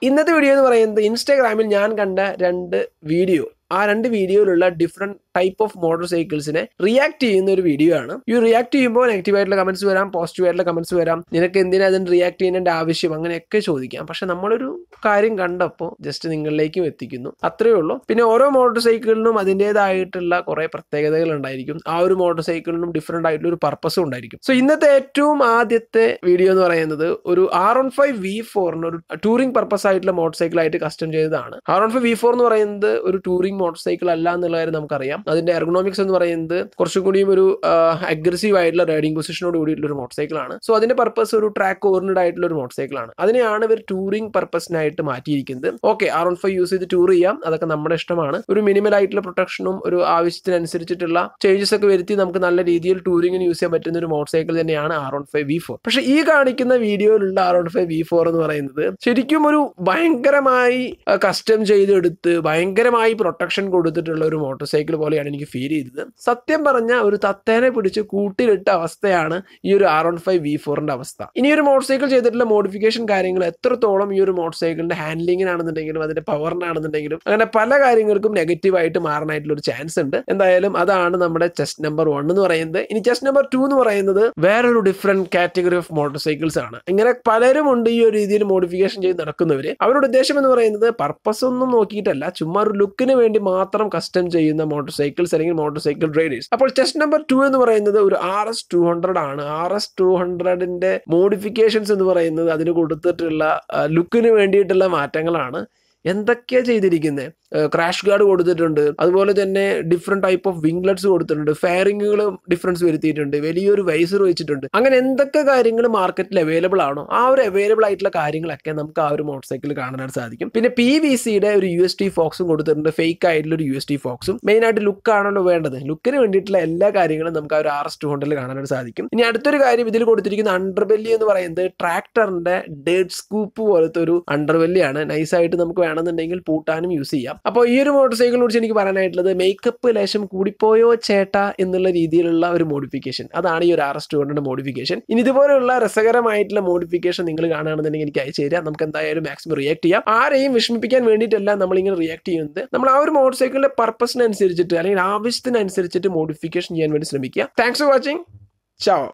ഇന്നത്തെ വീഡിയോ എന്ന് പറയുന്നത് ഇൻസ്റ്റാഗ്രാമിൽ ഞാൻ കണ്ട രണ്ട് വീഡിയോ ആ രണ്ട് വീഡിയോയിലുള്ള ഡിഫറെന്റ് ടൈപ്പ് ഓഫ് മോട്ടോർ സൈക്കിൾസിനെ റിയാക്ട് ചെയ്യുന്ന ഒരു വീഡിയോ ആണ് ഈ റിയാക്ട് ചെയ്യുമ്പോൾ നെഗറ്റീവ് ആയിട്ടുള്ള കമന്റ്സ് വരാം പോസിറ്റീവ് ആയിട്ടുള്ള കമന്റ്സ് വരാം നിനക്ക് എന്തിനാ അതിന് റിയാക്ട് ചെയ്യേണ്ട ആവശ്യം അങ്ങനെയൊക്കെ ചോദിക്കാം പക്ഷെ നമ്മളൊരു കാര്യം കണ്ടപ്പോൾ ജസ്റ്റ് നിങ്ങളിലേക്കും എത്തിക്കുന്നു അത്രയേ ഉള്ളൂ പിന്നെ ഓരോ മോട്ടോർ സൈക്കിളിനും അതിൻ്റെതായിട്ടുള്ള കുറെ പ്രത്യേകതകൾ ഉണ്ടായിരിക്കും ആ ഒരു മോട്ടോർ സൈക്കിളിനും ഡിഫറെന്റ് ആയിട്ടുള്ള ഒരു പർപ്പസും ഉണ്ടായിരിക്കും സോ ഇന്നത്തെ ഏറ്റവും ആദ്യത്തെ വീഡിയോ എന്ന് പറയുന്നത് ഒരു ആർ ഓൺ ഫൈവ് വി ഫോറിന് ഒരു ടൂറിംഗ് പർപ്പസ് ആയിട്ടുള്ള മോട്ടോർ സൈക്കിൾ ആയിട്ട് കസ്റ്റം ചെയ്തതാണ് R one five V four എന്ന് പറയുന്നത് ഒരു ടൂറിംഗ് മോട്ടോർ സൈക്കിൾ അല്ല എന്നുള്ള കാര്യം നമുക്കറിയാം അതിന്റെ എർഗണോമിക്സ് എന്ന് പറയുന്നത് കുറച്ചും കൂടിയും ഒരു അഗ്രസീവ് ആയിട്ടുള്ള റൈഡിംഗ് പൊസിഷനോട് കൂടിയിട്ടുള്ള ഒരു മോട്ടോർ സൈക്കിൾ ആണ് സോ അതിന്റെ പർപ്പസ് ഒരു ട്രാക്ക് ഓറിനഡ് ആയിട്ടുള്ള ഒരു മോട്ടോർ സൈക്കിൾ ആണ് അതിനെയാണ് ഇവർ ടൂറിംഗ് പർപ്പസിനായിട്ട് മാറ്റിയിരിക്കുന്നത് okay R one five use ചെയ്ത് ടൂർ ചെയ്യാം അതൊക്കെ നമ്മുടെ ഇഷ്ടമാണ് ഒരു മിനിമൽ ആയിട്ടുള്ള പ്രൊട്ടക്ഷനും ഒരു ആവശ്യത്തിനനുസരിച്ചിട്ടുള്ള ചേഞ്ചസ് ഒക്കെ വരുത്തി നമുക്ക് നല്ല രീതിയിൽ ടൂറിങ്ങിന് യൂസ് ചെയ്യാൻ പറ്റുന്ന ഒരു മോട്ടോർ സൈക്കിൾ തന്നെയാണ് R one five V four പക്ഷെ ഈ കാണിക്കുന്ന വീഡിയോയിലുള്ള R one five V four എന്ന് പറയുന്നത് ശരിക്കും ഒരു ഭയങ്കരമായി കസ്റ്റം ചെയ്തെടുത്ത് ഭയങ്കരമായി പ്രൊട്ടക്ഷൻ കൊടുത്തിട്ടുള്ള ഒരു മോട്ടോർ സൈക്കിൾ പോലെയാണ് എനിക്ക് ഫീൽ ചെയ്തത് സത്യം പറഞ്ഞ ഒരു തത്തേനെ പിടിച്ച് കൂട്ടിലിട്ട അവസ്ഥയാണ് ഈ ഒരു ആർ ഓൺ ഫൈവ് വി ഫോറിന്റെ അവസ്ഥ ഇനി ഒരു മോട്ടോർ സൈക്കിൾ ചെയ്തിട്ടുള്ള മോഡിഫിക്കേഷൻ കാര്യങ്ങൾ എത്രത്തോളം ഈ ഒരു മോട്ടോർ സൈക്കിളിന്റെ ഹാൻഡ്ലിങ്ങിനാണെന്നുണ്ടെങ്കിലും അതിന്റെ പവറിനാണെന്നുണ്ടെങ്കിലും അങ്ങനെ പല കാര്യങ്ങൾക്കും നെഗറ്റീവായിട്ട് മാറാനായിട്ടുള്ള ഒരു ചാൻസ് ഉണ്ട് എന്തായാലും അതാണ് നമ്മുടെ ചെസ്റ്റ് നമ്പർ വൺ എന്ന് പറയുന്നത് ഇനി ചെസ്റ്റ് നമ്പർ ടു എന്ന് പറയുന്നത് വേറൊരു different category of motorcycles ആണ് ഇങ്ങനെ പലരും ഉണ്ട് ഈ ഒരു രീതിയിൽ മോഡിഫിക്കേഷൻ ചെയ്ത് നടക്കുന്നവര് അവരുടെ ഉദ്ദേശം എന്ന് പറയുന്നത് പർപ്പസ് ഒന്നും നോക്കിയിട്ടല്ല ചുമ്മാ ഒരു ലുക്കിന് വേണ്ടി മാത്രം കസ്റ്റം ചെയ്യുന്ന മോട്ടോർ സൈക്കിൾസ് അല്ലെങ്കിൽ മോട്ടോർ സൈക്കിൾ റൈഡേഴ്സ് അപ്പോൾ ചെസ്റ്റ് നമ്പർ ടു എന്ന് പറയുന്നത് ഒരു ആർ എസ് ടു ഹൺഡ്രഡ് ആണ് ആർ എസ് ടു ഹൺഡ്രഡിന്റെ മോഡിഫിക്കേഷൻസ് എന്ന് പറയുന്നത് അതിന് കൊടുത്തിട്ടുള്ള ലുക്കിന് വേണ്ടിയിട്ടുള്ള മാറ്റങ്ങളാണ് എന്തൊക്കെയാ ചെയ്തിരിക്കുന്നത് ക്രാഷ് ഗാർഡ് കൊടുത്തിട്ടുണ്ട് അതുപോലെ തന്നെ ഡിഫറെന്റ് ടൈപ്പ് ഓഫ് വിംഗ്ലറ്റ്സ് കൊടുത്തിട്ടുണ്ട് ഫയറിങ്ങുകൾ ഡിഫറൻസ് വരുത്തിയിട്ടുണ്ട് വലിയൊരു വൈസർ വെച്ചിട്ടുണ്ട് അങ്ങനെ എന്തൊക്കെ കാര്യങ്ങൾ മാർക്കറ്റിൽ അവൈലബിൾ ആണോ ആ ഒരു അവൈലബിൾ ആയിട്ടുള്ള കാര്യങ്ങളൊക്കെ നമുക്ക് ആ ഒരു മോട്ടോർ സൈക്കിൾ കാണാനായിട്ട് സാധിക്കും പിന്നെ പി വി സിയുടെ ഒരു യു എസ് ടി ഫോക്സും കൊടുത്തിട്ടുണ്ട് ഫേക്ക് ആയിട്ടുള്ള ഒരു യു എസ് ടി ഫോക്സും മെയിൻ ആയിട്ട് ലുക്ക് ആണല്ലോ വേണ്ടത് ലുക്കിന് വേണ്ടിയിട്ടുള്ള എല്ലാ കാര്യങ്ങളും നമുക്ക് ആ ഒരു ആർ എസ് ടു ഹൺഡ്രഡിൽ കാണാനായിട്ട് സാധിക്കും ഇനി അടുത്തൊരു കാര്യം ഇതിൽ കൊടുത്തിരിക്കുന്ന അണ്ടർബെല്ലി എന്ന് പറയുന്നത് ട്രാക്ടറിന്റെ ഡേഡ് സ്കൂപ്പ് പോലത്തെ ഒരു അണ്ടർബെല്ലിയാണ് നൈസായിട്ട് നമുക്ക് വേണമെന്നുണ്ടെങ്കിൽ പൂട്ടാനും യൂസ് ചെയ്യാം അപ്പോൾ ഈ ഒരു മോട്ടോർ സൈക്കിളിനെ കുറിച്ച് എനിക്ക് പറയാനായിട്ടുള്ളത് മേക്കപ്പ് ലേശം കൂടിപ്പോയോ ചേട്ടാ എന്നുള്ള രീതിയിലുള്ള ഒരു മോഡിഫിക്കേഷൻ അതാണ് ഈ ഒരു R S two hundred modification ഇനി ഇതുപോലെയുള്ള രസകരമായിട്ടുള്ള മോഡിഫിക്കേഷൻ നിങ്ങൾ കാണുകയാണെന്നുണ്ടെങ്കിൽ എനിക്ക് അയച്ചു തരാം നമുക്ക് എന്തായാലും മാക്സിമം റിയാക്ട് ചെയ്യാം ആരെയും വിഷമിപ്പിക്കാൻ വേണ്ടിയിട്ടല്ല നമ്മൾ ഇങ്ങനെ റിയാക്ട് ചെയ്യുന്നത് നമ്മൾ ആ ഒരു മോട്ടോർ സൈക്കിളിന്റെ പർപ്പസിനനുസരിച്ചിട്ട് അല്ലെങ്കിൽ ആവശ്യത്തിനനുസരിച്ചിട്ട് മോഡിഫിക്കേഷൻ ചെയ്യാൻ വേണ്ടി ശ്രമിക്കുക താങ്ക്സ് ഫോർ വാച്ചിങ് ചാവോ